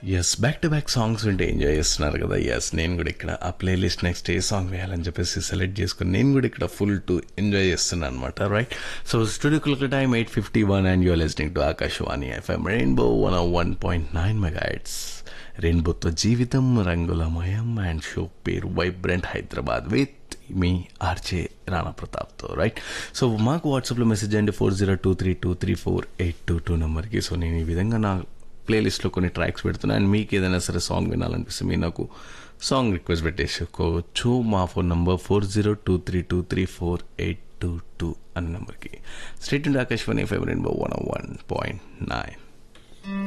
yes back to back songs ఉంటే enjoy చేస్తున్నారు కదా ఎస్ నేను కూడా ఇక్కడ ఆ ప్లేలిస్ట్ నెక్స్ట్ ఏ సాంగ్ వేయాలని చెప్పేసి సెలెక్ట్ చేసుకుని నేను కూడా ఇక్కడ ఫుల్ టు ఎంజాయ్ చేస్తున్నాను అనమాట right so studio clock time eight fifty one and you're listening to Akashvani FM Rainbow one one point nine mega heads రెయిన్బోతో జీవితం రంగులమయం అండ్ షో పేరు vibrant Hyderabad with me RJ Rana ప్రతాప్తో రైట్ సో మాకు వాట్సాప్లో message అండి four zero two three two three four eight two two నెంబర్కి so నేను ఈ విధంగా నా ప్లేలిస్ట్లో కొన్ని ట్రాక్స్ పెడుతున్నా అండ్ మీకు ఏదైనా సరే సాంగ్ వినాలనిపిస్తే మీరు నాకు సాంగ్ రిక్వెస్ట్ పెట్టేసుకోవచ్చు మా phone number four zero two three two three four eight two two అన్న నెంబర్కి state Akashvani five Rainbow one one point nine